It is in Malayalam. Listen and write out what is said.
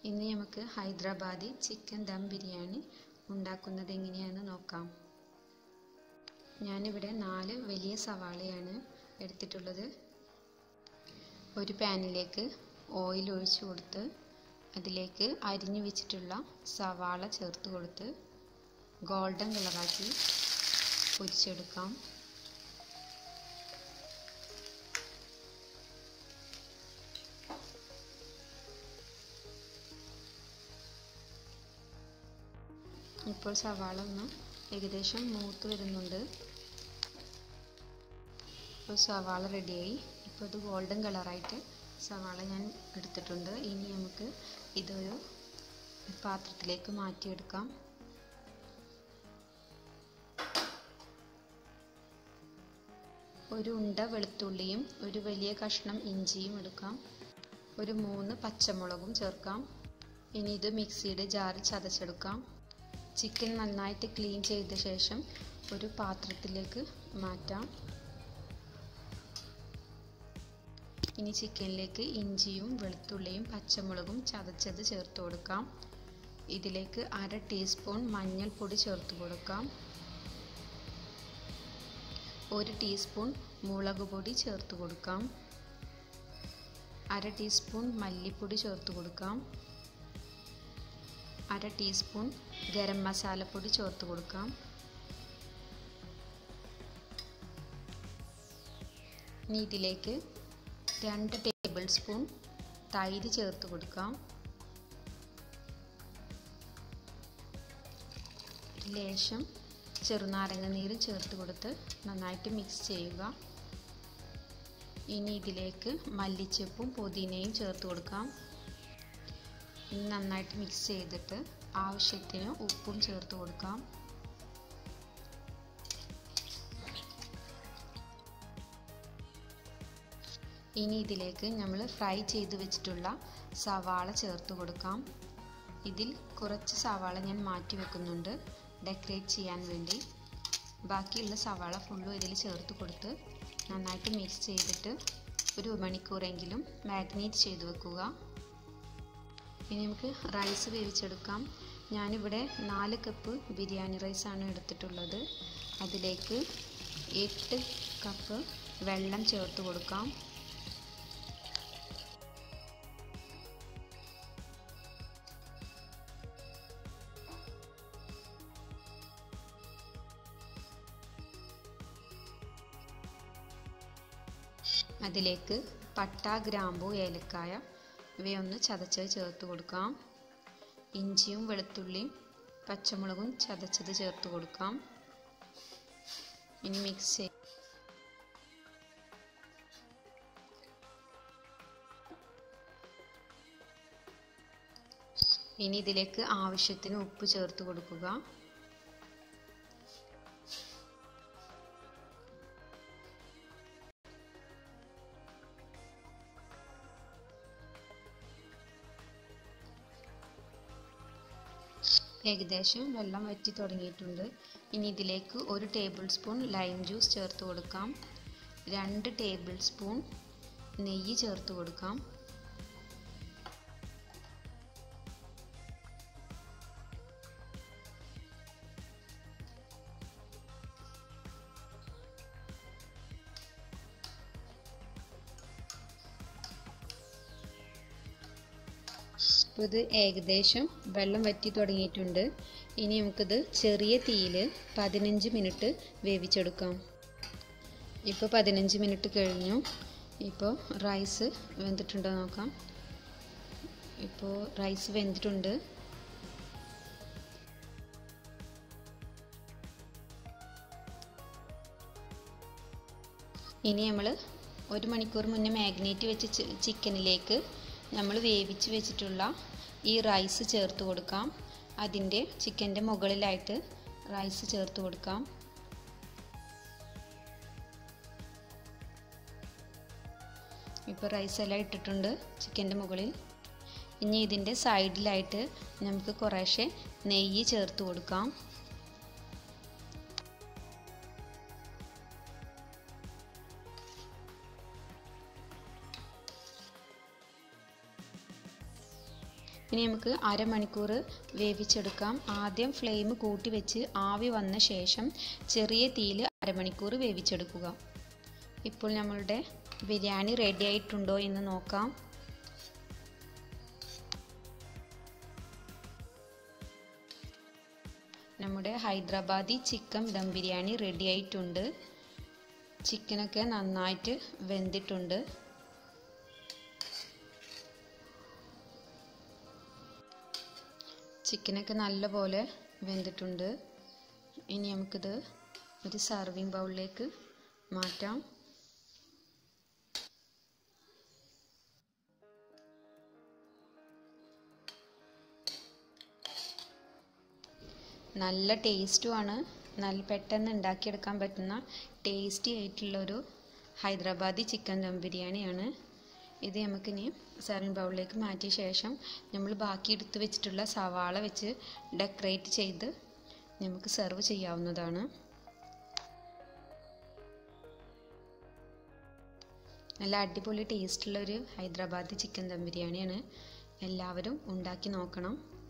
ഇന്ന് നമുക്ക് ഹൈദരാബാദി ചിക്കൻ ദം ബിരിയാണി ഉണ്ടാക്കുന്നത് എങ്ങനെയാണെന്ന് നോക്കാം ഞാനിവിടെ നാല് വലിയ സവാളയാണ് എടുത്തിട്ടുള്ളത് ഒരു പാനിലേക്ക് ഓയിൽ ഒഴിച്ചു കൊടുത്ത് അതിലേക്ക് അരിഞ്ഞു വെച്ചിട്ടുള്ള സവാള ചേർത്ത് കൊടുത്ത് ഗോൾഡൻ കളറാക്കി പൊരിച്ചെടുക്കാം ഇപ്പോൾ സവാള ഒന്ന് ഏകദേശം മൂത്ത് വരുന്നുണ്ട് ഇപ്പോൾ സവാള റെഡിയായി ഇപ്പോൾ ഇത് ഗോൾഡൻ കളറായിട്ട് സവാള ഞാൻ എടുത്തിട്ടുണ്ട് ഇനി നമുക്ക് ഇതൊരു പാത്രത്തിലേക്ക് മാറ്റിയെടുക്കാം ഒരു ഉണ്ട വെളുത്തുള്ളിയും ഒരു വലിയ കഷ്ണം ഇഞ്ചിയും എടുക്കാം ഒരു മൂന്ന് പച്ചമുളകും ചേർക്കാം ഇനി ഇത് മിക്സിയുടെ ജാറിൽ ചതച്ചെടുക്കാം ചിക്കൻ നന്നായിട്ട് ക്ലീൻ ചെയ്ത ശേഷം ഒരു പാത്രത്തിലേക്ക് മാറ്റാം ഇനി ചിക്കനിലേക്ക് ഇഞ്ചിയും വെളുത്തുള്ളിയും പച്ചമുളകും ചതച്ചത് ചേർത്ത് കൊടുക്കാം ഇതിലേക്ക് അര ടീസ്പൂൺ മഞ്ഞൾപ്പൊടി ചേർത്ത് കൊടുക്കാം ഒരു ടീസ്പൂൺ മുളക് പൊടി ചേർത്ത് കൊടുക്കാം അര ടീസ്പൂൺ മല്ലിപ്പൊടി ചേർത്ത് കൊടുക്കാം അര ടീസ്പൂൺ ഗരം മസാലപ്പൊടി ചേർത്ത് കൊടുക്കാം ഇനി ഇതിലേക്ക് രണ്ട് ടേബിൾ സ്പൂൺ തൈര് ചേർത്ത് കൊടുക്കാം ലേശം ചെറുനാരങ്ങ നീര് ചേർത്ത് കൊടുത്ത് നന്നായിട്ട് മിക്സ് ചെയ്യുക ഇനി ഇതിലേക്ക് മല്ലിച്ചപ്പും പുതിനയും ചേർത്ത് കൊടുക്കാം ഇനി നന്നായിട്ട് മിക്സ് ചെയ്തിട്ട് ആവശ്യത്തിന് ഉപ്പും ചേർത്ത് കൊടുക്കാം ഇനി ഇതിലേക്ക് നമ്മൾ ഫ്രൈ ചെയ്ത് വെച്ചിട്ടുള്ള സവാള ചേർത്ത് കൊടുക്കാം ഇതിൽ കുറച്ച് സവാള ഞാൻ മാറ്റി വെക്കുന്നുണ്ട് ഡെക്കറേറ്റ് ചെയ്യാൻ വേണ്ടി ബാക്കിയുള്ള സവാള ഫുള്ളും ഇതിൽ ചേർത്ത് കൊടുത്ത് നന്നായിട്ട് മിക്സ് ചെയ്തിട്ട് ഒരു മണിക്കൂറെങ്കിലും മാഗ്നേറ്റ് ചെയ്ത് വെക്കുക ഇനി നമുക്ക് റൈസ് വേവിച്ചെടുക്കാം ഞാനിവിടെ നാല് കപ്പ് ബിരിയാണി റൈസാണ് എടുത്തിട്ടുള്ളത് അതിലേക്ക് എട്ട് കപ്പ് വെള്ളം ചേർത്ത് കൊടുക്കാം അതിലേക്ക് പട്ട ഗ്രാമ്പു ഏലക്കായ ഇവയൊന്ന് ചതച്ചത് ചേർത്ത് കൊടുക്കാം ഇഞ്ചിയും വെളുത്തുള്ളിയും പച്ചമുളകും ചതച്ചത് ചേർത്ത് കൊടുക്കാം ഇനി മിക്സ് ചെയ്ത് ഇനി ഇതിലേക്ക് ആവശ്യത്തിന് ഉപ്പ് ചേർത്ത് കൊടുക്കുക ഏകദേശം വെള്ളം വറ്റി തുടങ്ങിയിട്ടുണ്ട് ഇനി ഇതിലേക്ക് ഒരു ടേബിൾ സ്പൂൺ ലൈം ജ്യൂസ് ചേർത്ത് കൊടുക്കാം രണ്ട് ടേബിൾ സ്പൂൺ നെയ്യ് ചേർത്ത് കൊടുക്കാം ഇപ്പോൾ ഇത് ഏകദേശം വെള്ളം വറ്റി തുടങ്ങിയിട്ടുണ്ട് ഇനി നമുക്കിത് ചെറിയ തീയിൽ പതിനഞ്ച് മിനിറ്റ് വേവിച്ചെടുക്കാം ഇപ്പോൾ പതിനഞ്ച് മിനിറ്റ് കഴിഞ്ഞു ഇപ്പോൾ റൈസ് വെന്തിട്ടുണ്ടോ നോക്കാം ഇപ്പോൾ റൈസ് വെന്തിട്ടുണ്ട് ഇനി നമ്മൾ ഒരു മണിക്കൂർ മുന്നേ മാഗ്നേറ്റ് വെച്ച് ചിക്കനിലേക്ക് നമ്മൾ വേവിച്ച് വെച്ചിട്ടുള്ള ഈ റൈസ് ചേർത്ത് കൊടുക്കാം അതിൻ്റെ ചിക്കൻ്റെ മുകളിലായിട്ട് റൈസ് ചേർത്ത് കൊടുക്കാം ഇപ്പോൾ റൈസ് എല്ലാം ഇട്ടിട്ടുണ്ട് ചിക്കൻ്റെ മുകളിൽ ഇനി ഇതിൻ്റെ സൈഡിലായിട്ട് നമുക്ക് കുറേശ്ശെ നെയ്യ് ചേർത്ത് കൊടുക്കാം ഇനി നമുക്ക് അരമണിക്കൂർ വേവിച്ചെടുക്കാം ആദ്യം ഫ്ലെയിം കൂട്ടി വെച്ച് ആവി വന്ന ശേഷം ചെറിയ തീയിൽ അരമണിക്കൂർ വേവിച്ചെടുക്കുക ഇപ്പോൾ നമ്മളുടെ ബിരിയാണി റെഡി ആയിട്ടുണ്ടോ എന്ന് നോക്കാം നമ്മുടെ ഹൈദരാബാദി ചിക്കൻ ദം ബിരിയാണി റെഡി ആയിട്ടുണ്ട് ചിക്കനൊക്കെ നന്നായിട്ട് വെന്തിട്ടുണ്ട് ചിക്കനൊക്കെ നല്ലപോലെ വെന്തിട്ടുണ്ട് ഇനി നമുക്കിത് ഒരു സർവിങ് ബൗളിലേക്ക് മാറ്റാം നല്ല ടേസ്റ്റുമാണ് നല്ല പെട്ടെന്ന് ഉണ്ടാക്കിയെടുക്കാൻ പറ്റുന്ന ടേസ്റ്റി ആയിട്ടുള്ളൊരു ഹൈദരാബാദി ചിക്കൻ ദം ബിരിയാണിയാണ് ഇത് നമുക്കിനി സർവിങ് ബൗളിലേക്ക് മാറ്റിയ ശേഷം നമ്മൾ ബാക്കി എടുത്ത് വെച്ചിട്ടുള്ള സവാള വെച്ച് ഡെക്കറേറ്റ് ചെയ്ത് നമുക്ക് സെർവ് ചെയ്യാവുന്നതാണ് നല്ല അടിപൊളി ടേസ്റ്റുള്ള ഒരു ഹൈദരാബാദി ചിക്കൻ ദം ബിരിയാണിയാണ് എല്ലാവരും ഉണ്ടാക്കി നോക്കണം